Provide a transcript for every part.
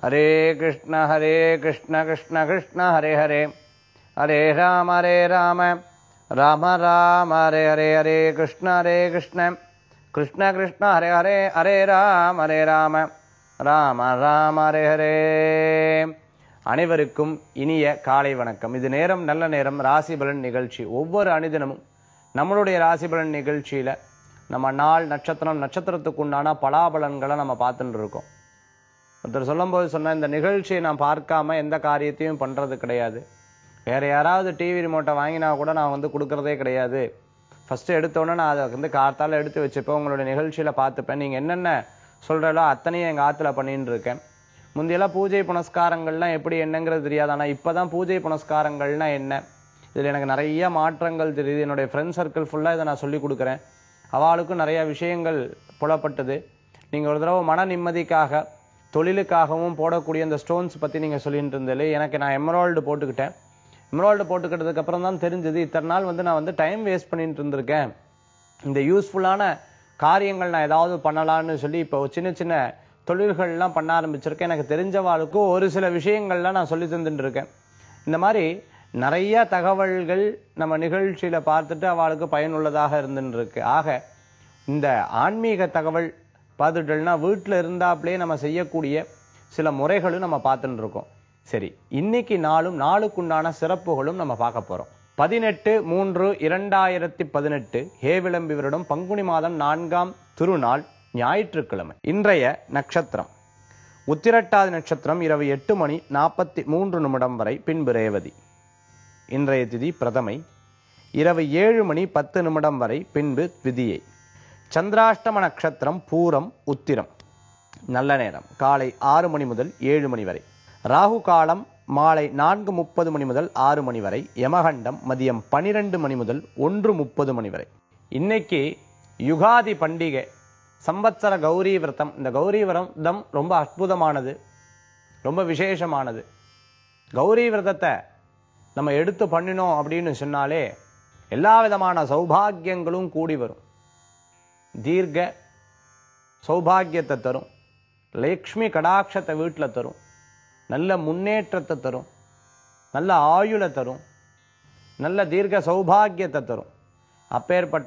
ஹரே கிருஷ்ண ஹரே கிருஷ்ண கிருஷ்ண கிருஷ்ண ஹரே ஹரே ஹரே ராம ஹரே ராம ராம ராம ஹரே ஹரே ஹரே கிருஷ்ண ஹரே கிருஷ்ண கிருஷ்ண கிருஷ்ண ஹரே ஹரே ஹரே ராம ஹரே ராம ராம ராம ஹரே ஹரே அனைவருக்கும் இனிய காலை வணக்கம் இது நேரம் நல்ல நேரம் ராசி பலன் நிகழ்ச்சி ஒவ்வொரு அனுதினமும் நம்மளுடைய ராசி பலன் நிகழ்ச்சியில நம்ம நாள் நட்சத்திரம் நட்சத்திரத்துக்கு உண்டான பலாபலன்களை நம்ம பார்த்துட்டு இருக்கோம் ஒருத்தர் சொல்லும்போது சொன்ன இந்த நிகழ்ச்சியை நான் பார்க்காம எந்த காரியத்தையும் பண்றது கிடையாது வேற யாராவது டிவி ரிமோட்டை வாங்கினா கூட நான் வந்து கொடுக்கறதே கிடையாது ஃபர்ஸ்ட் எடுத்தோன்னே நான் அதை வந்து காத்தால எடுத்து வச்சுப்பேன் உங்களுடைய நிகழ்ச்சியில பார்த்துப்பேன் நீங்க என்னென்ன சொல்றீங்களோ அத்தனையும் எங்க ஆத்துல பண்ணிட்டு இருக்கேன் முந்தையெல்லாம் பூஜை புனஸ்காரங்கள்லாம் எப்படி என்னங்கிறது தெரியாது ஆனா இப்பதான் பூஜை புனஸ்காரங்கள்னா என்ன இதுல எனக்கு நிறைய மாற்றங்கள் தெரியுது என்னுடைய ஃப்ரெண்ட் சர்க்கிள் ஃபுல்லா இதை நான் சொல்லி கொடுக்குறேன் அவளுக்கும் நிறைய விஷயங்கள் புலப்பட்டது நீங்க ஒரு தடவை மன நிம்மதிக்காக தொழிலுக்காகவும் போடக்கூடிய இந்த ஸ்டோன்ஸ் பத்தி நீங்க சொல்லிட்டு இருந்தது எனக்கு நான் எமரால்டு போட்டுக்கிட்டேன் எமரால்டு போட்டுக்கிட்டதுக்கு அப்புறம் தான் தெரிஞ்சது இத்தனை நாள் வந்து நான் வந்து டைம் வேஸ்ட் பண்ணிட்டு இருந்திருக்கேன் இந்த யூஸ்ஃபுல்லான காரியங்கள் நான் ஏதாவது பண்ணலாம்னு சொல்லி இப்போ சின்ன சின்ன தொழில்கள்லாம் பண்ண ஆரம்பிச்சிருக்கேன் எனக்கு தெரிஞ்சவாளுக்கு ஒரு சில விஷயங்கள்லாம் நான் சொல்லி தந்துட்டு இருக்கேன் இந்த மாதிரி நிறைய தகவல்கள் நம்ம நிகழ்ச்சியில பார்த்துட்டு அவளுக்கு பயனுள்ளதாக இருந்துட்டு இருக்கு ஆக இந்த ஆன்மீக தகவல் பார்த்துட்டோம்னா வீட்டில் இருந்தாப்லயே நம்ம செய்யக்கூடிய சில முறைகளும் நம்ம பார்த்துட்டு இருக்கோம் சரி இன்னைக்கு நாளும் நாளுக்குண்டான சிறப்புகளும் நம்ம பார்க்க போறோம் பதினெட்டு மூன்று இரண்டாயிரத்தி பதினெட்டு ஹேவிளம்பி வருடம் பங்குனி மாதம் நான்காம் திருநாள் ஞாயிற்றுக்கிழமை இன்றைய நட்சத்திரம் உத்திரட்டாதி நட்சத்திரம் இரவு எட்டு மணி நாற்பத்தி மூன்று நிமிடம் வரை பின்பு ரேவதி இன்றைய திதி பிரதமை இரவு ஏழு மணி பத்து நிமிடம் வரை பின்பு விதியை சந்திராஷ்டம நட்சத்திரம் பூரம் உத்திரம் நல்ல நேரம் காலை ஆறு மணி முதல் ஏழு மணி வரை ராகு காலம் மாலை நான்கு முப்பது மணி முதல் ஆறு மணி வரை யமகண்டம் மதியம் பனிரெண்டு மணி முதல் ஒன்று முப்பது மணி வரை இன்னைக்கு யுகாதி பண்டிகை சம்பத்சர கௌரி விரதம் இந்த கௌரி விரதம் ரொம்ப அற்புதமானது ரொம்ப விசேஷமானது கௌரி விரதத்தை நம்ம எடுத்து பண்ணினோம் அப்படின்னு சொன்னாலே எல்லா விதமான சௌபாகியங்களும் கூடி வரும் தீர்க்க சௌபாகியத்தை தரும் லக்ஷ்மி கடாட்சத்தை வீட்டில் தரும் நல்ல முன்னேற்றத்தை தரும் நல்ல ஆயுளை தரும் நல்ல தீர்க்க சௌபாகியத்தை தரும் அப்பேற்பட்ட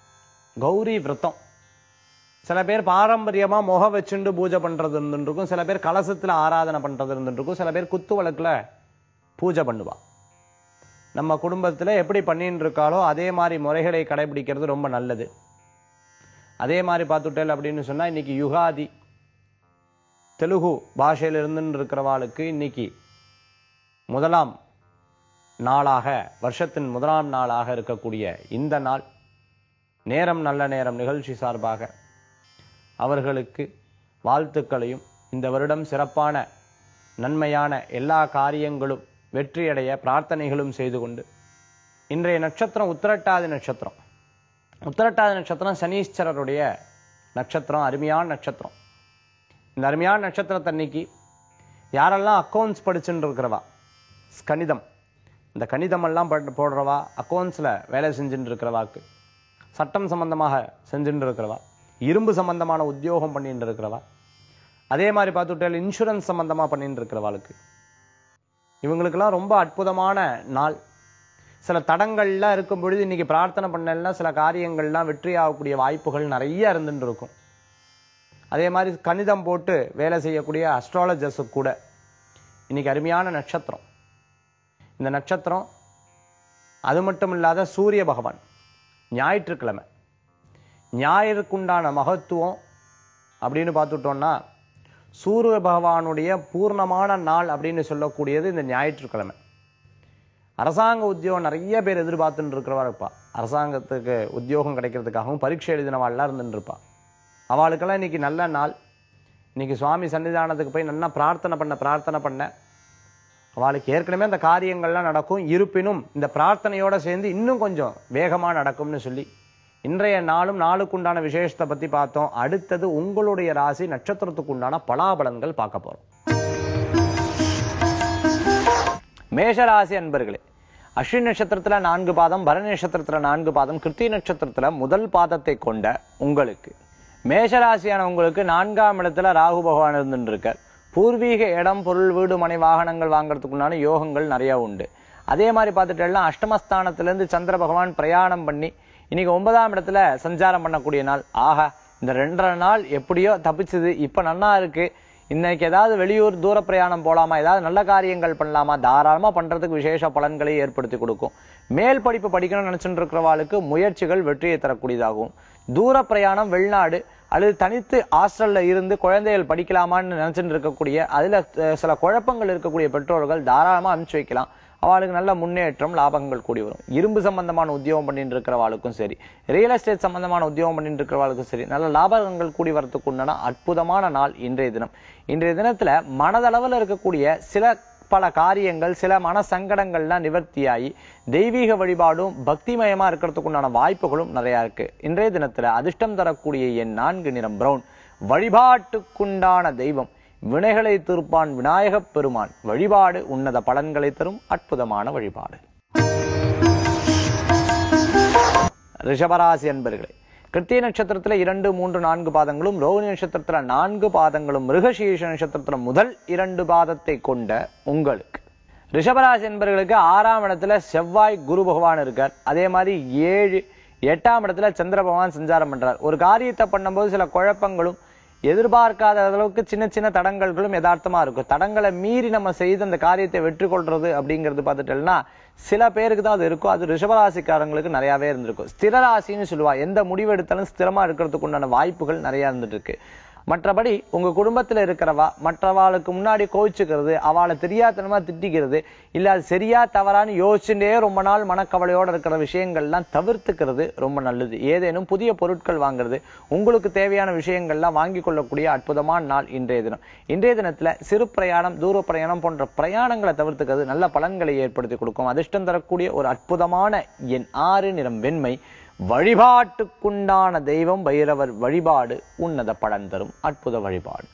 கௌரி விரதம் சில பேர் பாரம்பரியமா முக வச்சுண்டு பூஜை பண்றது இருந்துருக்கும் சில பேர் கலசத்துல ஆராதனை பண்றது இருந்துருக்கும் சில பேர் குத்து விளக்குல பூஜை பண்ணுவா நம்ம குடும்பத்துல எப்படி பண்ணிட்டு இருக்காளோ அதே மாதிரி முறைகளை கடைபிடிக்கிறது ரொம்ப நல்லது அதே மாதிரி பார்த்துட்டேல் அப்படின்னு சொன்னா இன்னைக்கு யுகாதி தெலுங்கு பாஷையில இருந்துன்னு இருக்கிறவாளுக்கு இன்னைக்கு முதலாம் நாளாக வருஷத்தின் முதலாம் நாளாக இருக்கக்கூடிய இந்த நாள் நேரம் நல்ல நேரம் நிகழ்ச்சி சார்பாக அவர்களுக்கு வாழ்த்துக்களையும் இந்த வருடம் சிறப்பான நன்மையான எல்லா காரியங்களும் வெற்றியடைய பிரார்த்தனைகளும் செய்து கொண்டு இன்றைய நட்சத்திரம் உத்திரட்டாதி நட்சத்திரம் உத்திரட்டாதி நட்சத்திரம் சனீஸ்வரருடைய நட்சத்திரம் அருமையான நட்சத்திரம் இந்த அருமையான நட்சத்திரத்தன்னைக்கு யாரெல்லாம் அக்கௌண்ட்ஸ் படிச்சுட்டு இருக்கிறவா கணிதம் இந்த கணிதமெல்லாம் பட்- போடுறவா அக்கௌண்ட்ஸில் வேலை செஞ்சுட்டு இருக்கிறவாக்கு சட்டம் சம்பந்தமாக செஞ்சுட்டு இருக்கிறவா இரும்பு சம்பந்தமான உத்தியோகம் பண்ணிட்டு இருக்கிறவா அதே மாதிரி பார்த்துட்டால் இன்சூரன்ஸ் சம்பந்தமா பண்ணிட்டு இருக்கிறவாளுக்கு இவங்களுக்கெல்லாம் ரொம்ப அற்புதமான நாள் சில தடங்கள்லாம் இருக்கும் பொழுது இன்னைக்கு பிரார்த்தனை பண்ணலன்னா சில காரியங்கள்லாம் வெற்றி ஆகக்கூடிய வாய்ப்புகள் நிறைய இருந்துட்டு இருக்கும் அதே மாதிரி கணிதம் போட்டு வேலை செய்யக்கூடிய அஸ்ட்ராலஜர்ஸுக்கு கூட இன்னைக்கு அருமையான நட்சத்திரம் இந்த நட்சத்திரம் அது மட்டும் இல்லாத சூரிய பகவான் ஞாயிற்றுக்கிழமை ஞாயிறுக்குண்டான மகத்துவம் அப்படின்னு பார்த்துட்டோம்னா சூரிய பகவானுடைய பூர்ணமான நாள் அப்படின்னு சொல்லக்கூடியது இந்த ஞாயிற்றுக்கிழமை அரசாங்க உத்தியோகம் நிறைய பேர் எதிர்பார்த்துட்டு இருக்கிறவா இருப்பா அரசாங்கத்துக்கு உத்தியோகம் கிடைக்கிறதுக்காகவும் பரீட்சை எழுதினவாள்லாம் இருந்துட்டு இருப்பா அவளுக்கெல்லாம் இன்னைக்கு நல்ல நாள் இன்னைக்கு சுவாமி சன்னிதானத்துக்கு போய் நல்லா பிரார்த்தனை பண்ண பிரார்த்தனை பண்ண அவளுக்கு ஏற்கனவே அந்த காரியங்கள்லாம் நடக்கும் இருப்பினும் இந்த பிரார்த்தனையோட சேர்ந்து இன்னும் கொஞ்சம் வேகமா நடக்கும்னு சொல்லி இன்றைய நாளும் நாளுக்குண்டான விசேஷத்தை பத்தி பார்த்தோம் அடுத்தது உங்களுடைய ராசி நட்சத்திரத்துக்கு உண்டான பலாபலன்கள் பார்க்க போறோம் மேஷராசி அன்பர்களே அஸ்வின் நட்சத்திரத்துல நான்கு பாதம் பரணி நட்சத்திரத்துல நான்கு பாதம் கிருத்தி நட்சத்திரத்துல முதல் பாதத்தை கொண்ட உங்களுக்கு மேஷராசியான உங்களுக்கு நான்காம் இடத்துல ராகு பகவான் இருந்துட்டு இருக்கார் பூர்வீக இடம் பொருள் வீடு மனை வாகனங்கள் வாங்குறதுக்குண்டான யோகங்கள் நிறைய உண்டு அதே மாதிரி பார்த்துட்டேன்னா அஷ்டமஸ்தானத்துல இருந்து சந்திர பகவான் பிரயாணம் பண்ணி இன்னைக்கு ஒன்பதாம் இடத்துல சஞ்சாரம் பண்ணக்கூடிய நாள் ஆஹா இந்த ரெண்டரை நாள் எப்படியோ தப்பிச்சது இப்ப நன்னா இருக்கு இன்னைக்கு ஏதாவது வெளியூர் தூர பிரயாணம் போலாமா ஏதாவது நல்ல காரியங்கள் பண்ணலாமா தாராளமா பண்றதுக்கு விசேஷ பலன்களை ஏற்படுத்தி கொடுக்கும் மேல் படிப்பு படிக்கணும்னு நினைச்சுட்டு இருக்கிறவாளுக்கு முயற்சிகள் வெற்றியை தரக்கூடியதாகும் தூர பிரயாணம் வெளிநாடு அல்லது தனித்து ஹாஸ்டல்ல இருந்து குழந்தைகள் படிக்கலாமான்னு நினைச்சுட்டு இருக்கக்கூடிய அதுல அஹ், சில குழப்பங்கள் இருக்கக்கூடிய பெற்றோர்கள் தாராளமா அனுப்பிச்சு வைக்கலாம் அவளுக்கு நல்ல முன்னேற்றம் லாபங்கள் கூடி வரும் இரும்பு சம்பந்தமான உத்தியோகம் பண்ணிட்டு இருக்கிறவாளுக்கும் சரி ரியல் எஸ்டேட் சம்பந்தமான உத்தியோகம் பண்ணிட்டு இருக்கிறவாளுக்கும் சரி நல்ல லாபங்கள் கூடி வரத்துக்கு உண்டான அற்புதமான நாள் இன்றைய தினம் இன்றைய தினத்துல மனதளவுல இருக்கக்கூடிய சில பல காரியங்கள் சில மன சங்கடங்கள்லாம் நிவர்த்தியாகி தெய்வீக வழிபாடும் பக்திமயமா இருக்கிறதுக்கு உண்டான வாய்ப்புகளும் நிறைய இருக்கு இன்றைய தினத்துல அதிர்ஷ்டம் தரக்கூடிய என் நான்கு நிறம் பிரவுன் வழிபாட்டுக்குண்டான தெய்வம் வினைகளை தீர்ப்பான் விநாயகப் பெருமான் வழிபாடு உன்னத பலன்களை தரும் அற்புதமான வழிபாடு ரிஷபராசி அன்பர்களே கிருத்திய நட்சத்திரத்துல இரண்டு மூன்று நான்கு பாதங்களும் ரோகிணி நட்சத்திரத்துல நான்கு பாதங்களும் மிருகசீஷ நட்சத்திரத்துல முதல் இரண்டு பாதத்தை கொண்ட உங்களுக்கு ரிஷபராசி என்பவர்களுக்கு ஆறாம் இடத்துல செவ்வாய் குரு பகவான் இருக்கார் அதே மாதிரி ஏழு எட்டாம் இடத்துல சந்திர பகவான் சஞ்சாரம் பண்றார் ஒரு காரியத்தை பண்ணும்போது சில குழப்பங்களும் எதிர்பார்க்காத அளவுக்கு சின்ன சின்ன தடங்கல்களும் யதார்த்தமா இருக்கும் தடங்களை மீறி நம்ம செய்து அந்த காரியத்தை வெற்றி கொள்றது அப்படிங்கிறது பார்த்துட்டோம்னா சில பேருக்கு தான் அது இருக்கும் அது ரிஷபராசிக்காரங்களுக்கு நிறையவே இருந்திருக்கும் ஸ்திரராசின்னு சொல்லுவா எந்த முடிவு எடுத்தாலும் ஸ்திரமா இருக்கிறதுக்கு உண்டான வாய்ப்புகள் நிறைய இருந்துட்டு இருக்கு மற்றபடி உங்க குடும்பத்துல இருக்கிறவா மற்றவாளுக்கு முன்னாடி கோவிச்சுக்கிறது அவளை தெரியாதனமா திட்டிக்கிறது இல்ல அது சரியா தவறான்னு யோசிச்சுட்டே ரொம்ப நாள் மனக்கவலையோட இருக்கிற விஷயங்கள்லாம் தவிர்த்துக்கிறது ரொம்ப நல்லது ஏதேனும் புதிய பொருட்கள் வாங்குறது உங்களுக்கு தேவையான விஷயங்கள்லாம் வாங்கி கொள்ளக்கூடிய அற்புதமான நாள் இன்றைய தினம் இன்றைய தினத்துல சிறு பிரயாணம் தூர பிரயாணம் போன்ற பிரயாணங்களை தவிர்த்துக்கிறது நல்ல பலன்களை ஏற்படுத்தி கொடுக்கும் அதிர்ஷ்டம் தரக்கூடிய ஒரு அற்புதமான என் ஆறு நிறம் வெண்மை வழிபாட்டுக்குண்டான தெய்வம் பைரவர் வழிபாடு உன்னத பலன் தரும் அற்புத வழிபாடு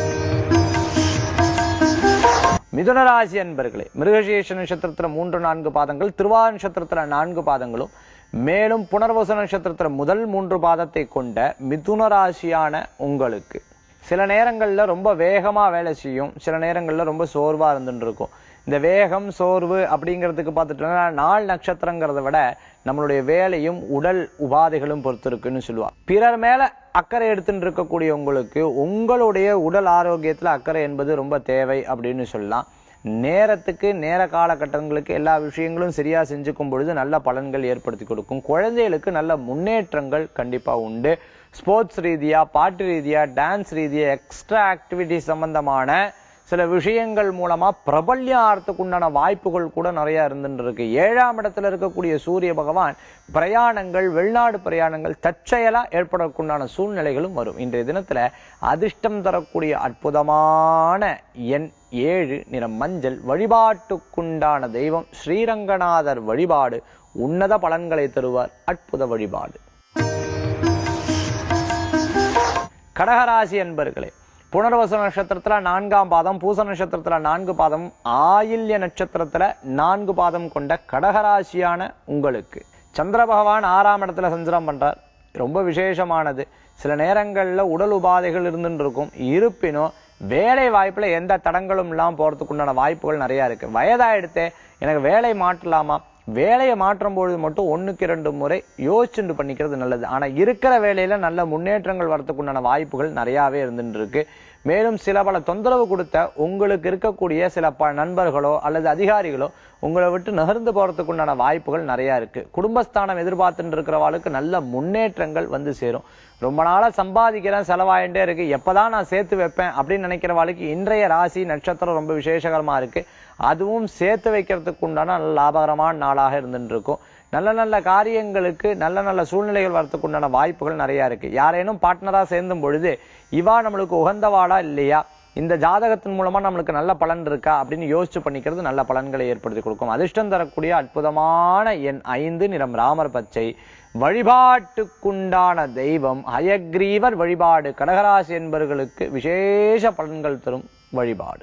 மிதுனராசி அன்பர்களே மிருகசீஷ நட்சத்திரத்துல மூன்று நான்கு பாதங்கள் திருவா நட்சத்திரத்துல நான்கு பாதங்களும் மேலும் புனர்வச நட்சத்திரத்துல முதல் மூன்று பாதத்தை கொண்ட மிதுன ராசியான உங்களுக்கு சில நேரங்கள்ல ரொம்ப வேகமா வேலை செய்யும் சில நேரங்கள்ல ரொம்ப சோர்வா இருந்துட்டு இருக்கும் இந்த வேகம் சோர்வு அப்படிங்கிறதுக்கு பார்த்துட்டோம்னா நாள் நட்சத்திரங்கிறத விட நம்மளுடைய வேலையும் உடல் உபாதைகளும் பொறுத்து இருக்குன்னு சொல்லுவா பிறர் மேல அக்கறை எடுத்துட்டு இருக்கக்கூடிய உங்களுக்கு உங்களுடைய உடல் ஆரோக்கியத்துல அக்கறை என்பது ரொம்ப தேவை அப்படின்னு சொல்லலாம் நேரத்துக்கு நேர காலகட்டங்களுக்கு எல்லா விஷயங்களும் சரியா செஞ்சுக்கும் பொழுது நல்ல பலன்கள் ஏற்படுத்தி கொடுக்கும் குழந்தைகளுக்கு நல்ல முன்னேற்றங்கள் கண்டிப்பா உண்டு ஸ்போர்ட்ஸ் ரீதியா பாட்டு ரீதியா டான்ஸ் ரீதியா எக்ஸ்ட்ரா ஆக்டிவிட்டி சம்பந்தமான சில விஷயங்கள் மூலமா பிரபல்யம் ஆறதுக்கு உண்டான வாய்ப்புகள் கூட நிறைய இருந்துட்டு இருக்கு ஏழாம் இடத்துல இருக்கக்கூடிய சூரிய பகவான் பிரயாணங்கள் வெளிநாடு பிரயாணங்கள் தற்செயலா ஏற்படக்குண்டான சூழ்நிலைகளும் வரும் இன்றைய தினத்துல அதிர்ஷ்டம் தரக்கூடிய அற்புதமான எண் ஏழு நிறம் மஞ்சள் வழிபாட்டுக்குண்டான தெய்வம் ஸ்ரீரங்கநாதர் வழிபாடு உன்னத பலன்களை தருவார் அற்புத வழிபாடு கடகராசி என்பர்களே புனர்வச நட்சத்திரத்துல நான்காம் பாதம் பூச நட்சத்திரத்துல நான்கு பாதம் ஆயில்ய நட்சத்திரத்துல நான்கு பாதம் கொண்ட கடகராசியான உங்களுக்கு சந்திர பகவான் ஆறாம் இடத்துல சஞ்சாரம் பண்றார் ரொம்ப விசேஷமானது சில நேரங்கள்ல உடல் உபாதைகள் இருந்துட்டு இருக்கும் இருப்பினும் வேலை வாய்ப்புல எந்த தடங்களும் இல்லாம போறதுக்கு உண்டான வாய்ப்புகள் நிறைய இருக்கு வயதாயிடுத்தே எனக்கு வேலை மாற்றலாமா வேலையை மாற்றும் பொழுது மட்டும் ஒண்ணுக்கு இரண்டு முறை யோசிச்சுண்டு பண்ணிக்கிறது நல்லது ஆனா இருக்கிற வேலையில நல்ல முன்னேற்றங்கள் வரதுக்கு உண்டான வாய்ப்புகள் நிறையவே இருந்துட்டு இருக்கு மேலும் சில பல தொந்தரவு கொடுத்த உங்களுக்கு இருக்கக்கூடிய சில ப நண்பர்களோ அல்லது அதிகாரிகளோ உங்களை விட்டு நகர்ந்து போறதுக்கு உண்டான வாய்ப்புகள் நிறைய இருக்கு குடும்பஸ்தானம் எதிர்பார்த்துட்டு இருக்கிறவாளுக்கு நல்ல முன்னேற்றங்கள் வந்து சேரும் ரொம்ப நாளா சம்பாதிக்கிறேன் செலவாயிட்டே இருக்கு எப்பதான் நான் சேர்த்து வைப்பேன் அப்படின்னு நினைக்கிறவாளுக்கு இன்றைய ராசி நட்சத்திரம் ரொம்ப விசேஷகரமா இருக்கு அதுவும் சேர்த்து வைக்கிறதுக்கு உண்டான நல்ல லாபகரமான நாளாக இருந்துட்டு இருக்கும் நல்ல நல்ல காரியங்களுக்கு நல்ல நல்ல சூழ்நிலைகள் வரதுக்கு உண்டான வாய்ப்புகள் நிறைய இருக்கு யாரேனும் பார்ட்னரா சேர்ந்தும் பொழுது இவா நம்மளுக்கு உகந்தவாளா இல்லையா இந்த ஜாதகத்தின் மூலமா நம்மளுக்கு நல்ல பலன் இருக்கா அப்படின்னு யோசிச்சு பண்ணிக்கிறது நல்ல பலன்களை ஏற்படுத்தி கொடுக்கும் அதிர்ஷ்டம் தரக்கூடிய அற்புதமான எண் ஐந்து நிறம் ராமர் பச்சை வழிபாட்டுக்குண்டான தெய்வம் ஹயக்ரீவர் வழிபாடு கடகராசி என்பவர்களுக்கு விசேஷ பலன்கள் தரும் வழிபாடு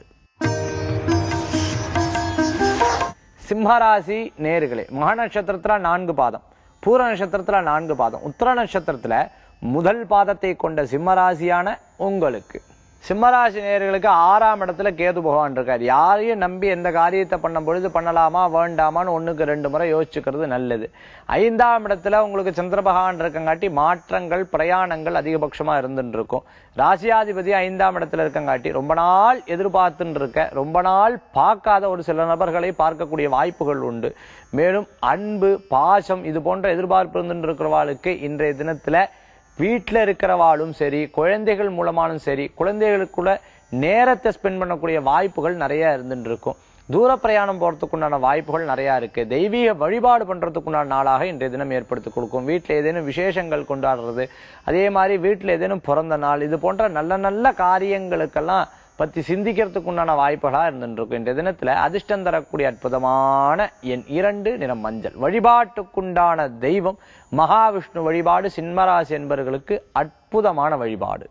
சிம்மராசி நேர்களே மக நட்சத்திரத்துல நான்கு பாதம் பூர நட்சத்திரத்துல நான்கு பாதம் உத்தர நட்சத்திரத்துல முதல் பாதத்தை கொண்ட சிம்மராசியான உங்களுக்கு சிம்மராசி நேயர்களுக்கு ஆறாம் இடத்துல கேது பகவான் இருக்கார் யாரையும் நம்பி எந்த காரியத்தை பண்ணும் பொழுது பண்ணலாமா வேண்டாமான்னு ஒண்ணுக்கு ரெண்டு முறை யோசிச்சுக்கிறது நல்லது ஐந்தாம் இடத்துல உங்களுக்கு சந்திர பகவான் இருக்கங்காட்டி மாற்றங்கள் பிரயாணங்கள் அதிகபட்சமா இருந்துட்டு இருக்கும் ராசியாதிபதி ஐந்தாம் இடத்துல இருக்கங்காட்டி ரொம்ப நாள் எதிர்பார்த்துட்டு இருக்க ரொம்ப நாள் பார்க்காத ஒரு சில நபர்களை பார்க்கக்கூடிய வாய்ப்புகள் உண்டு மேலும் அன்பு பாசம் இது போன்ற எதிர்பார்ப்பு இருந்துட்டு இருக்கிறவாளுக்கு இன்றைய தினத்துல வீட்டில் இருக்கிறவாளும் சரி குழந்தைகள் மூலமானும் சரி குழந்தைகளுக்குள்ள நேரத்தை ஸ்பெண்ட் பண்ணக்கூடிய வாய்ப்புகள் நிறைய இருந்துட்டு இருக்கும் தூர பிரயாணம் போறதுக்குண்டான வாய்ப்புகள் நிறைய இருக்கு தெய்வீக வழிபாடு பண்றதுக்குண்டான நாளாக இன்றைய தினம் ஏற்படுத்தி கொடுக்கும் வீட்டில் ஏதேனும் விசேஷங்கள் கொண்டாடுறது அதே மாதிரி வீட்டில் ஏதேனும் பிறந்த நாள் இது போன்ற நல்ல நல்ல காரியங்களுக்கெல்லாம் பத்தி சிந்திக்கிறதுக்கு உண்டான வாய்ப்புகளா இருந்துட்டு இருக்கும் இன்றைய தினத்துல அதிர்ஷ்டம் தரக்கூடிய அற்புதமான என் இரண்டு நிறம் மஞ்சள் வழிபாட்டுக்குண்டான தெய்வம் மகாவிஷ்ணு வழிபாடு சின்மராசி என்பவர்களுக்கு அற்புதமான வழிபாடு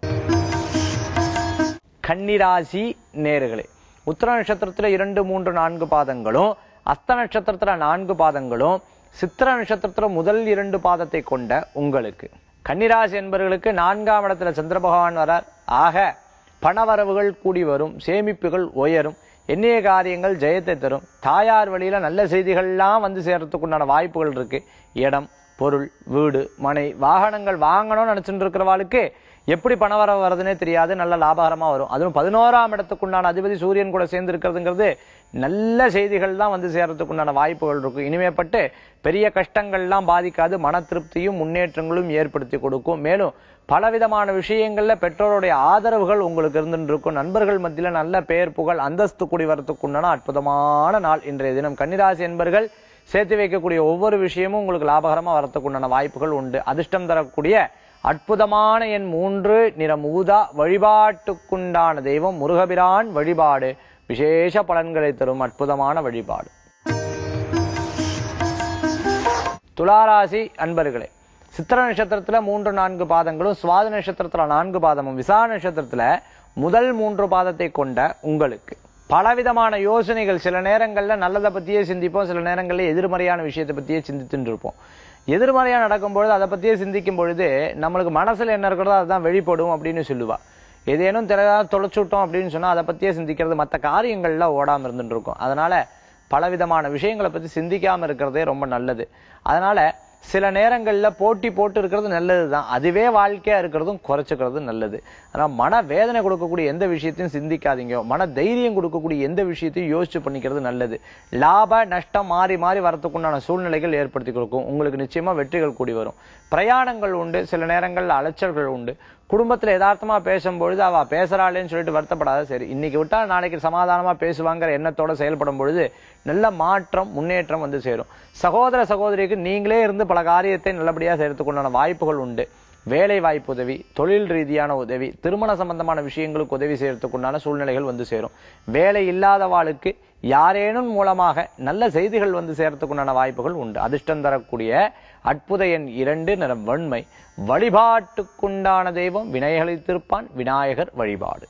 கன்னிராசி நேர்களே உத்தர நட்சத்திரத்துல இரண்டு மூன்று நான்கு பாதங்களும் அஸ்த நட்சத்திரத்துல நான்கு பாதங்களும் சித்திர நட்சத்திரத்துல முதல் இரண்டு பாதத்தை கொண்ட உங்களுக்கு கன்னிராசி என்பவர்களுக்கு நான்காம் இடத்துல சந்திர பகவான் வரார் ஆக பணவரவுகள் கூடி வரும் சேமிப்புகள் உயரும் எண்ணிய காரியங்கள் ஜெயத்தை தரும் தாயார் வழியில நல்ல செய்திகள்லாம் வந்து சேர்றதுக்குண்டான வாய்ப்புகள் இருக்கு இடம் பொருள் வீடு மனை வாகனங்கள் வாங்கணும்னு நினைச்சுட்டு இருக்கிறவாளுக்கு எப்படி பணவரவு வருதுன்னே தெரியாது நல்ல லாபகரமா வரும் அதுவும் பதினோராம் இடத்துக்குண்டான அதிபதி சூரியன் கூட சேர்ந்து இருக்கிறதுங்கிறது நல்ல செய்திகள் தான் வந்து சேர்றதுக்குண்டான வாய்ப்புகள் இருக்கும் இனிமேப்பட்டு பெரிய கஷ்டங்கள்லாம் பாதிக்காது மன திருப்தியும் முன்னேற்றங்களும் ஏற்படுத்தி கொடுக்கும் மேலும் பலவிதமான விஷயங்கள்ல பெற்றோருடைய ஆதரவுகள் உங்களுக்கு இருந்துட்டு இருக்கும் நண்பர்கள் மத்தியில நல்ல பெயர் புகழ் அந்தஸ்து கூடி வரத்துக்குண்டான அற்புதமான நாள் இன்றைய தினம் கன்னிராசி என்பர்கள் சேர்த்து வைக்கக்கூடிய ஒவ்வொரு விஷயமும் உங்களுக்கு லாபகரமா வரத்துக்குண்டான வாய்ப்புகள் உண்டு அதிர்ஷ்டம் தரக்கூடிய அற்புதமான என் மூன்று நிறம் ஊதா வழிபாட்டுக்குண்டான தெய்வம் முருகபிரான் வழிபாடு விசேஷ பலன்களை தரும் அற்புதமான வழிபாடு துளாராசி அன்பர்களே சித்திர நட்சத்திரத்துல மூன்று நான்கு பாதங்களும் சுவாத நட்சத்திரத்துல நான்கு பாதமும் விசா நட்சத்திரத்துல முதல் மூன்று பாதத்தை கொண்ட உங்களுக்கு பலவிதமான யோசனைகள் சில நேரங்கள்ல நல்லதை பத்தியே சிந்திப்போம் சில நேரங்கள்ல எதிர்மறையான விஷயத்தை பத்தியே சிந்தித்துட்டு இருப்போம் எதிர்மறையா நடக்கும்பொழுது அதை பத்தியே சிந்திக்கும் பொழுது நம்மளுக்கு மனசுல என்ன இருக்கிறதோ அதுதான் வெளிப்படும் அப்படின்னு சொல்லுவா ஏதேனும் தெரியாத தொலைச்சு விட்டோம் அப்படின்னு சொன்னா அதை பத்தியே சிந்திக்கிறது மற்ற காரியங்கள்ல ஓடாம இருந்துட்டு இருக்கும் அதனால பலவிதமான விஷயங்களை பத்தி சிந்திக்காம இருக்கிறதே ரொம்ப நல்லது அதனால சில நேரங்கள்ல போட்டி போட்டு இருக்கிறது நல்லதுதான் அதுவே வாழ்க்கையா இருக்கிறதும் குறைச்சுக்கிறது நல்லது ஆனா மன வேதனை கொடுக்கக்கூடிய எந்த விஷயத்தையும் சிந்திக்காதீங்க மன தைரியம் கொடுக்கக்கூடிய எந்த விஷயத்தையும் யோசிச்சு பண்ணிக்கிறது நல்லது லாப நஷ்டம் மாறி மாறி வரத்துக்குண்டான சூழ்நிலைகள் ஏற்படுத்தி கொடுக்கும் உங்களுக்கு நிச்சயமா வெற்றிகள் கூடி வரும் பிரயாணங்கள் உண்டு சில நேரங்கள்ல அலைச்சல்கள் உண்டு குடும்பத்துல யதார்த்தமா பேசும்பொழுது அவ பேசுறாளேன்னு சொல்லிட்டு வருத்தப்படாத சரி இன்னைக்கு விட்டா நாளைக்கு சமாதானமா பேசுவாங்கிற எண்ணத்தோட செயல்படும் பொழுது நல்ல மாற்றம் முன்னேற்றம் வந்து சேரும் சகோதர சகோதரிக்கு நீங்களே இருந்து பல காரியத்தை நல்லபடியா செய்யறதுக்குண்டான வாய்ப்புகள் உண்டு வேலை வாய்ப்பு உதவி தொழில் ரீதியான உதவி திருமண சம்பந்தமான விஷயங்களுக்கு உதவி செய்யறதுக்குண்டான சூழ்நிலைகள் வந்து சேரும் வேலை இல்லாதவாளுக்கு யாரேனும் மூலமாக நல்ல செய்திகள் வந்து சேரத்துக்குண்டான வாய்ப்புகள் உண்டு அதிர்ஷ்டம் தரக்கூடிய அற்புத எண் இரண்டு நிறம் வெண்மை வழிபாட்டுக்குண்டான தெய்வம் வினைகளை திருப்பான் விநாயகர் வழிபாடு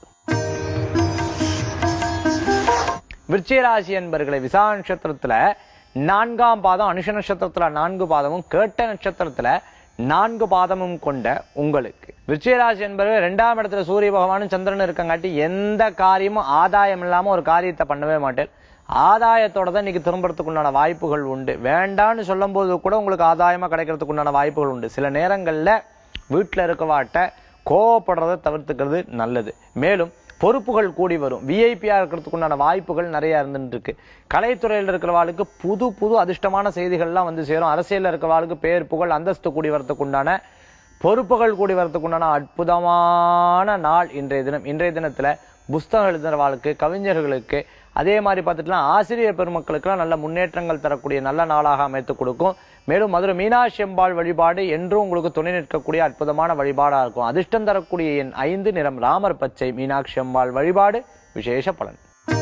விருச்சிகராசி என்பர்களை விசா நட்சத்திரத்துல நான்காம் பாதம் அனுஷ நட்சத்திரத்துல நான்கு பாதமும் கேட்ட நட்சத்திரத்துல நான்கு பாதமும் கொண்ட உங்களுக்கு விருச்சிகராசி என்பவர்கள் இரண்டாம் இடத்துல சூரிய பகவானும் சந்திரன் இருக்கங்காட்டி எந்த காரியமும் ஆதாயம் இல்லாம ஒரு காரியத்தை பண்ணவே மாட்டேன் ஆதாயத்தோட தான் இன்னைக்கு திரும்புறதுக்கு உண்டான வாய்ப்புகள் உண்டு வேண்டான்னு சொல்லும் போது கூட உங்களுக்கு ஆதாயமா கிடைக்கிறதுக்கு உண்டான வாய்ப்புகள் உண்டு சில நேரங்கள்ல வீட்டுல இருக்கவாட்ட கோவப்படுறதை தவிர்த்துக்கிறது நல்லது மேலும் பொறுப்புகள் கூடி வரும் விஐபியா இருக்கிறதுக்கு உண்டான வாய்ப்புகள் நிறைய இருந்துட்டு இருக்கு கலைத்துறையில் இருக்கிறவாளுக்கு புது புது அதிர்ஷ்டமான செய்திகள்லாம் வந்து சேரும் அரசியல்ல இருக்கிறவாளுக்கு பேர் புகழ் அந்தஸ்து கூடி வரதுக்கு உண்டான பொறுப்புகள் கூடி வரதுக்கு உண்டான அற்புதமான நாள் இன்றைய தினம் இன்றைய தினத்துல புஸ்தகம் எழுதுறவாளுக்கு கவிஞர்களுக்கு அதே மாதிரி பார்த்துட்டுலாம் ஆசிரியர் பெருமக்களுக்கெல்லாம் நல்ல முன்னேற்றங்கள் தரக்கூடிய நல்ல நாளாக அமைத்து கொடுக்கும் மேலும் மதுரை மீனாட்சி அம்பாள் வழிபாடு என்றும் உங்களுக்கு துணை நிற்கக்கூடிய அற்புதமான வழிபாடா இருக்கும் அதிர்ஷ்டம் தரக்கூடிய என் ஐந்து நிறம் ராமர் பச்சை மீனாட்சி அம்பாள் வழிபாடு விசேஷ பலன்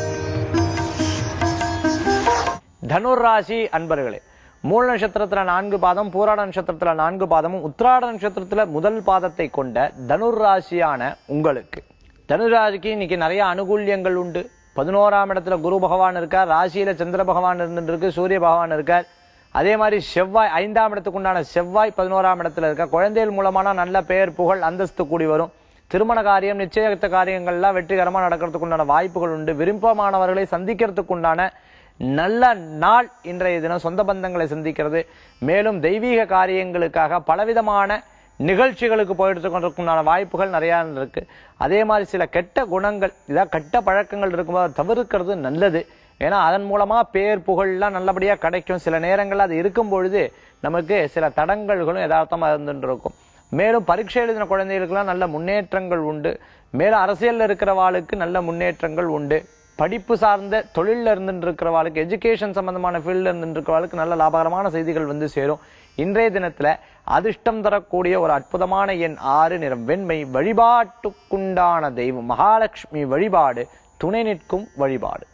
தனுர் ராசி அன்பர்களே மூல நட்சத்திரத்துல நான்கு பாதம் பூராட நட்சத்திரத்துல நான்கு பாதமும் உத்திராட நட்சத்திரத்துல முதல் பாதத்தை கொண்ட தனுர் ராசியான உங்களுக்கு தனுர் ராசிக்கு இன்னைக்கு நிறைய அனுகூல்யங்கள் உண்டு பதினோராம் இடத்துல குரு பகவான் இருக்கார் ராசியில சந்திர பகவான் இருந்துட்டு இருக்கு சூரிய பகவான் இருக்கார் அதே மாதிரி செவ்வாய் ஐந்தாம் இடத்துக்கு உண்டான செவ்வாய் பதினோராம் இடத்துல இருக்க குழந்தைகள் மூலமான நல்ல பெயர் புகழ் அந்தஸ்து கூடி வரும் திருமண காரியம் நிச்சயத்த காரியங்கள்லாம் வெற்றிகரமா நடக்கிறதுக்கு உண்டான வாய்ப்புகள் உண்டு விருப்பமானவர்களை சந்திக்கிறதுக்கு உண்டான நல்ல நாள் இன்றைய தினம் சொந்த பந்தங்களை சந்திக்கிறது மேலும் தெய்வீக காரியங்களுக்காக பலவிதமான நிகழ்ச்சிகளுக்கு போயிட்டு கொண்டிருக்குண்டான வாய்ப்புகள் நிறைய இருக்கு அதே மாதிரி சில கெட்ட குணங்கள் இதான் கெட்ட பழக்கங்கள் இருக்கும்போது அதை தவிர்க்கிறது நல்லது ஏன்னா அதன் மூலமா பேர் புகழ்லாம் நல்லபடியா கிடைக்கும் சில நேரங்கள்ல அது இருக்கும் பொழுது நமக்கு சில தடங்கல்களும் யதார்த்தமா இருந்துட்டு இருக்கும் மேலும் பரீட்சை எழுதின குழந்தைகளுக்கெல்லாம் நல்ல முன்னேற்றங்கள் உண்டு மேலும் அரசியல்ல இருக்கிறவாளுக்கு நல்ல முன்னேற்றங்கள் உண்டு படிப்பு சார்ந்த தொழில்ல இருந்துட்டு இருக்கிறவாளுக்கு எஜுகேஷன் சம்பந்தமான ஃபீல்ட்ல இருந்துட்டு இருக்கிறவாளுக்கு நல்ல லாபகரமான செய்திகள் வந்து சேரும் இன்றைய தினத்துல அதிர்ஷ்டம் தரக்கூடிய ஒரு அற்புதமான எண் ஆறு நிறம் வெண்மை வழிபாட்டுக்குண்டான தெய்வம் மகாலட்சுமி வழிபாடு துணை நிற்கும் வழிபாடு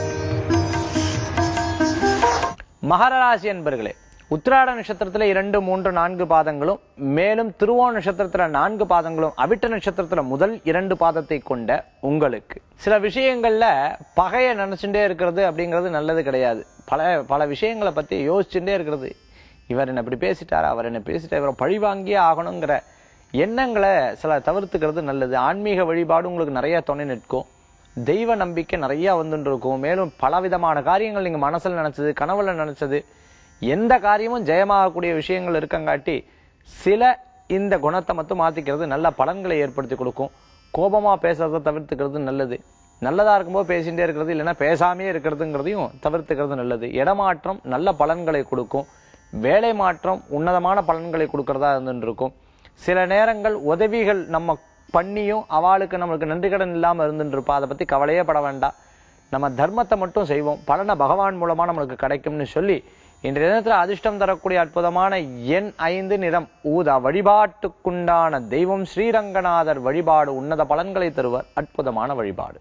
மகர ராசி என்பர்களே உத்திராட நட்சத்திரத்துல இரண்டு மூன்று நான்கு பாதங்களும் மேலும் திருவோண நட்சத்திரத்துல நான்கு பாதங்களும் அவிட்ட நட்சத்திரத்துல முதல் இரண்டு பாதத்தை கொண்ட உங்களுக்கு சில விஷயங்கள்ல பகைய நினைச்சுட்டே இருக்கிறது அப்படிங்கிறது நல்லது கிடையாது பல பல விஷயங்களை பத்தி யோசிச்சுட்டே இருக்கிறது இவர் என்ன இப்படி பேசிட்டாரா அவர் என்ன பேசிட்டார் இவரை பழி வாங்கியே ஆகணுங்கிற எண்ணங்களை சில தவிர்த்துக்கிறது நல்லது ஆன்மீக வழிபாடு உங்களுக்கு நிறைய துணை நிற்கும் தெய்வ நம்பிக்கை நிறைய வந்துட்டு இருக்கும் மேலும் பலவிதமான காரியங்கள் நீங்க மனசுல நினைச்சது கனவுல நினைச்சது எந்த காரியமும் ஜெயமாகக்கூடிய விஷயங்கள் இருக்கங்காட்டி சில இந்த குணத்தை மட்டும் மாத்திக்கிறது நல்ல பலன்களை ஏற்படுத்தி கொடுக்கும் கோபமா பேசுறதை தவிர்த்துக்கிறது நல்லது நல்லதா இருக்கும்போது பேசிட்டே இருக்கிறது இல்லைன்னா பேசாமே இருக்கிறதுங்கிறதையும் தவிர்த்துக்கிறது நல்லது இடமாற்றம் நல்ல பலன்களை கொடுக்கும் வேலை மாற்றம் உன்னதமான பலன்களை கொடுக்கறதா இருந்துட்டு இருக்கும் சில நேரங்கள் உதவிகள் நம்ம பண்ணியும் அவளுக்கு நம்மளுக்கு நன்றி கடன் இல்லாம இருந்துட்டு இருப்பா அதை பத்தி கவலையே பட வேண்டாம் நம்ம தர்மத்தை மட்டும் செய்வோம் பலனை பகவான் மூலமா நம்மளுக்கு கிடைக்கும்னு சொல்லி இன்றைய தினத்துல அதிர்ஷ்டம் தரக்கூடிய அற்புதமான எண் ஐந்து நிறம் ஊதா வழிபாட்டுக்குண்டான தெய்வம் ஸ்ரீரங்கநாதர் வழிபாடு உன்னத பலன்களை தருவர் அற்புதமான வழிபாடு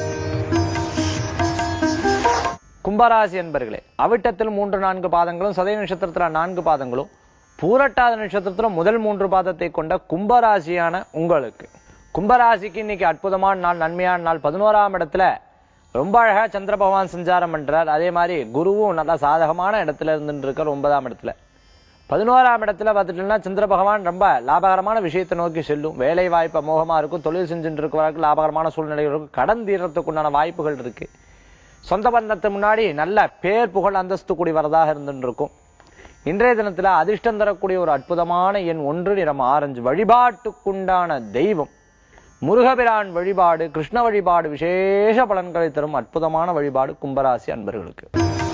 கும்பராசி என்பர்களே அவிட்டத்தில் மூன்று நான்கு பாதங்களும் சதய நட்சத்திரத்துல நான்கு பாதங்களும் பூரட்டாத நட்சத்திரத்துல முதல் மூன்று பாதத்தை கொண்ட கும்பராசியான உங்களுக்கு கும்பராசிக்கு இன்னைக்கு அற்புதமான நாள் நன்மையான நாள் பதினோராம் இடத்துல ரொம்ப அழகா சந்திர பகவான் சஞ்சாரம் பண்றார் அதே மாதிரி குருவும் நல்லா சாதகமான இடத்துல இருந்துட்டு இருக்கார் ஒன்பதாம் இடத்துல பதினோராம் இடத்துல பார்த்துட்டோம்னா சந்திர பகவான் ரொம்ப லாபகரமான விஷயத்தை நோக்கி செல்லும் வேலை வாய்ப்பு அமோகமா இருக்கும் தொழில் செஞ்சுட்டு இருக்கிறவர்களுக்கு லாபகரமான சூழ்நிலைகள் இருக்கும் கடன் தீர்றதுக்குண்டான வாய்ப்புகள் இருக்கு சொந்த பந்தத்து முன்னாடி நல்ல பேர் புகழ் அந்தஸ்து கூடி வரதாக இருந்துட்டு இருக்கும் இன்றைய தினத்துல அதிர்ஷ்டம் தரக்கூடிய ஒரு அற்புதமான எண் ஒன்று நிறம் ஆரஞ்சு வழிபாட்டுக்குண்டான தெய்வம் முருகபிரான் வழிபாடு கிருஷ்ண வழிபாடு விசேஷ பலன்களை தரும் அற்புதமான வழிபாடு கும்பராசி அன்பர்களுக்கு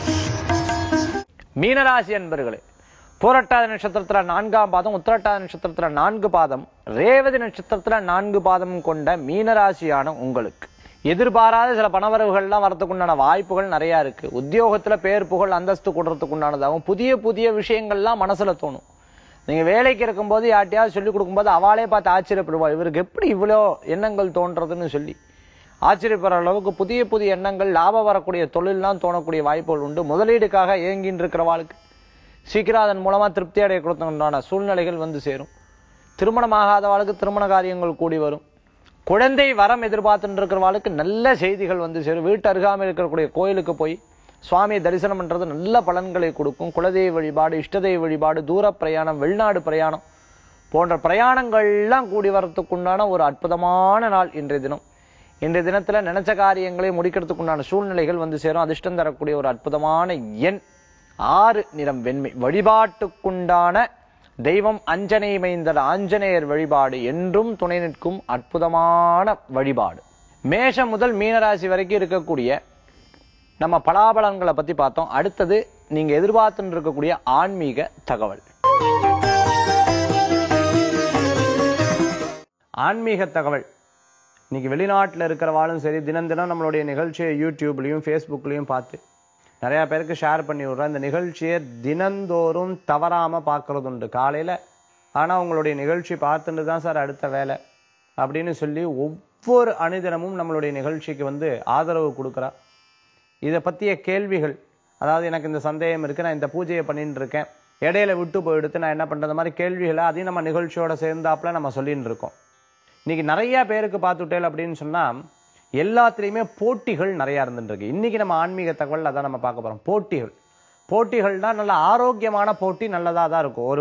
மீனராசி அன்பர்களே பூரட்டாத நட்சத்திரத்துல நான்காம் பாதம் உத்திரட்டாத நட்சத்திரத்துல நான்கு பாதம் ரேவதி நட்சத்திரத்துல நான்கு பாதம் கொண்ட மீனராசியான உங்களுக்கு எதிர்பாராத சில பணவரவுகள்லாம் வரதுக்கு உண்டான வாய்ப்புகள் நிறைய இருக்கு உத்தியோகத்துல பேர் புகழ் அந்தஸ்து கொடுறதுக்கு உண்டானதாகும் புதிய புதிய விஷயங்கள்லாம் மனசுல தோணும் நீங்க வேலைக்கு இருக்கும்போது யார்ட்டையாவது சொல்லி கொடுக்கும்போது அவளே பார்த்து ஆச்சரியப்படுவா இவருக்கு எப்படி இவ்வளோ எண்ணங்கள் தோன்றதுன்னு சொல்லி ஆச்சரியப்படுற அளவுக்கு புதிய புதிய எண்ணங்கள் லாபம் வரக்கூடிய தொழில்லாம் தோணக்கூடிய வாய்ப்புகள் உண்டு முதலீடுக்காக ஏங்கின்னு இருக்கிறவாளுக்கு சீக்கிரம் அதன் மூலமா திருப்தி அடைய கொடுத்ததுண்டான சூழ்நிலைகள் வந்து சேரும் திருமணமாகாதவாளுக்கு திருமண காரியங்கள் கூடி வரும் குழந்தை வரம் எதிர்பார்த்துட்டு இருக்கிறவாளுக்கு நல்ல செய்திகள் வந்து சேரும் வீட்டு அருகாமையில் இருக்கக்கூடிய கோயிலுக்கு போய் சுவாமியை தரிசனம் பண்றது நல்ல பலன்களை கொடுக்கும் குலதெய்வ வழிபாடு இஷ்டதெய்வ வழிபாடு தூர பிரயாணம் வெளிநாடு பிரயாணம் போன்ற பிரயாணங்கள்லாம் கூடி வரத்துக்குண்டான ஒரு அற்புதமான நாள் இன்றைய தினம் இன்றைய தினத்துல நினைச்ச காரியங்களை முடிக்கிறதுக்குண்டான சூழ்நிலைகள் வந்து சேரும் அதிர்ஷ்டம் தரக்கூடிய ஒரு அற்புதமான எண் ஆறு நிறம் வெண்மை வழிபாட்டுக்குண்டான தெய்வம் அஞ்சனை மைந்தர் ஆஞ்சநேயர் வழிபாடு என்றும் துணை நிற்கும் அற்புதமான வழிபாடு மேஷம் முதல் மீனராசி வரைக்கும் இருக்கக்கூடிய நம்ம பலாபலன்களை பத்தி பார்த்தோம் அடுத்தது நீங்க எதிர்பார்த்துட்டு இருக்கக்கூடிய ஆன்மீக தகவல் ஆன்மீக தகவல் இன்னைக்கு வெளிநாட்டில் இருக்கிறவாலும் சரி தினம் தினம் நம்மளுடைய நிகழ்ச்சியை யூடியூப்லையும் ஃபேஸ்புக்லையும் பார்த்து நிறைய பேருக்கு ஷேர் பண்ணி விடுறேன் இந்த நிகழ்ச்சியை தினந்தோறும் தவறாம பார்க்கறது உண்டு காலையில ஆனா உங்களுடைய நிகழ்ச்சி பார்த்துட்டு தான் சார் அடுத்த வேலை அப்படின்னு சொல்லி ஒவ்வொரு அனுதினமும் நம்மளுடைய நிகழ்ச்சிக்கு வந்து ஆதரவு கொடுக்குறா இதை பற்றிய கேள்விகள் அதாவது எனக்கு இந்த சந்தேகம் இருக்கு நான் இந்த பூஜையை பண்ணிட்டு இருக்கேன் இடையில விட்டு போயிடுத்து நான் என்ன பண்றது மாதிரி கேள்விகளை அதையும் நம்ம நிகழ்ச்சியோட சேர்ந்தாப்புல நம்ம சொல்லிட்டு இருக்கோம் இன்னைக்கு நிறைய பேருக்கு பார்த்துட்டேல் அப்படின்னு சொன்னா எல்லாத்துலேயுமே போட்டிகள் நிறைய இருந்துட்டு இருக்கு இன்னைக்கு நம்ம ஆன்மீக தகவல் அதான் நம்ம பார்க்க போறோம் போட்டிகள் போட்டிகள்னா நல்ல ஆரோக்கியமான போட்டி நல்லதா தான் இருக்கும் ஒரு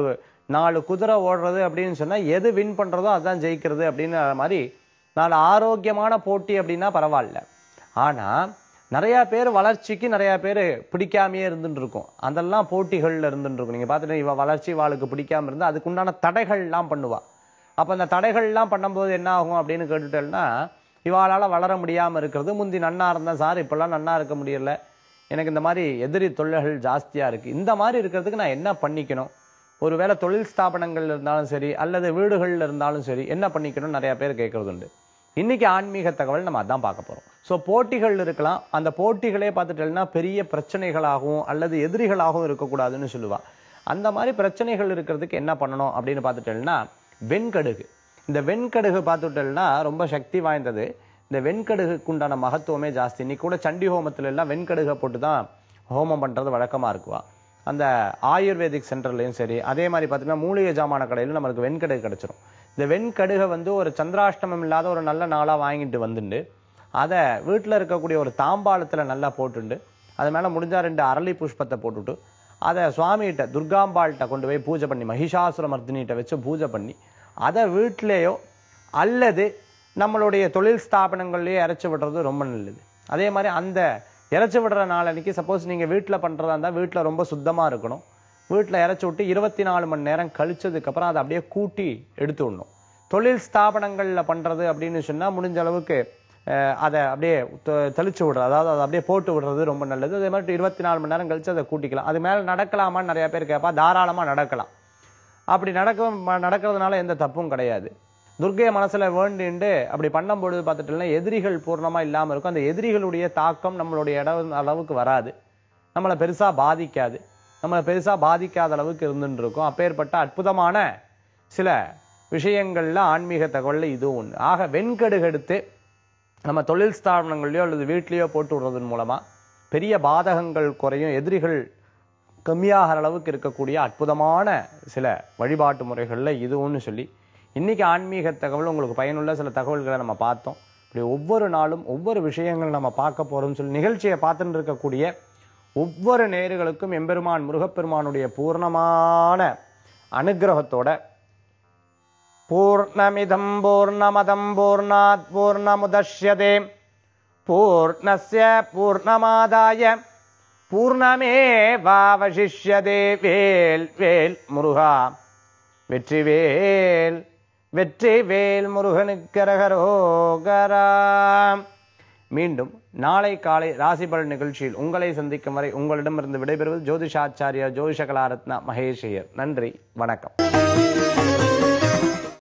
நாலு குதிரை ஓடுறது அப்படின்னு சொன்னா எது வின் பண்றதோ அதான் ஜெயிக்கிறது அப்படின்னு மாதிரி நாலு ஆரோக்கியமான போட்டி அப்படின்னா பரவாயில்ல ஆனா நிறைய பேர் வளர்ச்சிக்கு நிறைய பேர் பிடிக்காமையே இருந்துட்டு இருக்கும் அதெல்லாம் போட்டிகள்ல இருந்துட்டு இருக்கும் நீங்க பார்த்துட்டு இவ வளர்ச்சி வாளுக்கு பிடிக்காம இருந்தா அதுக்குண்டான தடைகள்லாம் பண்ணுவா அப்ப அந்த தடைகள்லாம் பண்ணும்போது என்ன ஆகும் அப்படின்னு கேட்டுட்டேன்னா இவாளால வளர முடியாம இருக்கிறது முந்தி நன்னா இருந்தா சார் இப்பெல்லாம் நன்னா இருக்க முடியல எனக்கு இந்த மாதிரி எதிரி தொல்லைகள் ஜாஸ்தியா இருக்கு இந்த மாதிரி இருக்கிறதுக்கு நான் என்ன பண்ணிக்கணும் ஒருவேளை தொழில் ஸ்தாபனங்கள்ல இருந்தாலும் சரி அல்லது வீடுகள்ல இருந்தாலும் சரி என்ன பண்ணிக்கணும் நிறைய பேர் கேட்கறது உண்டு இன்னைக்கு ஆன்மீக தகவல் நம்ம அதான் பார்க்க போறோம் ஸோ போட்டிகள் இருக்கலாம் அந்த போட்டிகளே பார்த்துட்டேன்னா பெரிய பிரச்சனைகளாகவும் அல்லது எதிரிகளாகவும் இருக்கக்கூடாதுன்னு சொல்லுவா அந்த மாதிரி பிரச்சனைகள் இருக்கிறதுக்கு என்ன பண்ணணும் அப்படின்னு பார்த்துட்டேன்னா வெண்கடுகு இந்த வெண்கடுகு பார்த்துட்டேன்னா ரொம்ப சக்தி வாய்ந்தது இந்த வெண்கடுகுக்கு உண்டான மகத்துவமே ஜாஸ்தி இன்னைக்கு கூட சண்டி ஹோமத்துல எல்லாம் வெண்கடுகை போட்டு தான் ஹோமம் பண்றது வழக்கமா இருக்குவா அந்த ஆயுர்வேதிக் சென்டர்லயும் சரி அதே மாதிரி பார்த்தீங்கன்னா மூலிகை ஜாமான கடையில நம்மளுக்கு வெண்கடுகு கிடைச்சிரும் இந்த வெண்கடுகை வந்து ஒரு சந்திராஷ்டமம் இல்லாத ஒரு நல்ல நாளா வாங்கிட்டு வந்துண்டு அதை வீட்டில் இருக்கக்கூடிய ஒரு தாம்பாளத்துல நல்லா போட்டுண்டு அது மேல முடிஞ்சா ரெண்டு அரளி புஷ்பத்தை போட்டுட்டு அதை சுவாமிகிட்ட துர்காம்பாள்கிட்ட கொண்டு போய் பூஜை பண்ணி மகிஷாசுர மர்தினிகிட்ட வச்சு பூஜை பண்ணி அதை வீட்டிலேயோ அல்லது நம்மளுடைய தொழில் ஸ்தாபனங்கள்லயே இறைச்சி விடுறது ரொம்ப நல்லது அதே மாதிரி அந்த இறைச்சி விடுற நாளன்னைக்கு சப்போஸ் நீங்க வீட்டில் பண்றதா இருந்தா வீட்டில் ரொம்ப சுத்தமா இருக்கணும் வீட்டில் இறைச்சி விட்டு இருபத்தி நாலு மணி நேரம் கழிச்சதுக்கு அப்புறம் அதை அப்படியே கூட்டி எடுத்து விடணும் தொழில் ஸ்தாபனங்கள்ல பண்றது அப்படின்னு சொன்னா முடிஞ்ச அளவுக்கு அஹ், அதை அப்படியே தெ- தெளிச்சு விடுறது அதாவது அதை அப்படியே போட்டு விடுறது ரொம்ப நல்லது அதே மாதிரி இருபத்தி நாலு மணி நேரம் கழிச்சு அதை கூட்டிக்கலாம் அது மேல நடக்கலாமான்னு நிறைய பேர் கேட்பா தாராளமா நடக்கலாம் அப்படி நடக்க ம- நடக்கிறதுனால எந்த தப்பும் கிடையாது துர்க்கைய மனசுல வேண்டிண்டு அப்படி பண்ணும்பொழுது பார்த்துட்டோம்னா எதிரிகள் பூர்ணமா இல்லாம இருக்கும் அந்த எதிரிகளுடைய தாக்கம் நம்மளுடைய இடம் அளவுக்கு வராது நம்மளை பெருசா பாதிக்காது நம்மளை பெருசா பாதிக்காத அளவுக்கு இருந்துட்டு இருக்கும் அப்பேற்பட்ட அற்புதமான சில விஷயங்கள்ல ஆன்மீக தகவல்ல இதுவும் ஒண்ணு ஆக வெண்கடுகு எடுத்து நம்ம தொழில் ஸ்தாபனங்கள்லயோ அல்லது வீட்லயோ போட்டு விடுறதன் மூலமா பெரிய பாதகங்கள் குறையும் எதிரிகள் கம்மியாகிற அளவுக்கு இருக்கக்கூடிய அற்புதமான சில வழிபாட்டு முறைகள்ல இதுவும்னு சொல்லி இன்னைக்கு ஆன்மீக தகவல் உங்களுக்கு பயனுள்ள சில தகவல்களை நம்ம பார்த்தோம் இப்படி ஒவ்வொரு நாளும் ஒவ்வொரு விஷயங்கள் நம்ம பார்க்க போறோம்னு சொல்லி நிகழ்ச்சியை பார்த்துட்டு இருக்கக்கூடிய ஒவ்வொரு நேயர்களுக்கும் எம்பெருமான் முருகப்பெருமானுடைய பூர்ணமான அனுக்கிரகத்தோட பூர்ணமிதம் பூர்ணமதம் பூர்ணாத் பூர்ணமுதஷ்யதே பூர்ணஸ்ய பூர்ணமாதாய பூர்ணமேவாவசிஷ்யதே வேல் வேல் முருகா வெற்றிவேல் வெற்றிவேல் முருகனுக்கரகரோகரா மீண்டும் நாளை காலை ராசிபலன் நிகழ்ச்சியில் உங்களை சந்திக்கும் வரை உங்களிடமிருந்து விடைபெறுவது ஜோதிஷாச்சாரியா ஜோதிஷ கலாரத்னா மகேஷ் ஐயர் நன்றி வணக்கம்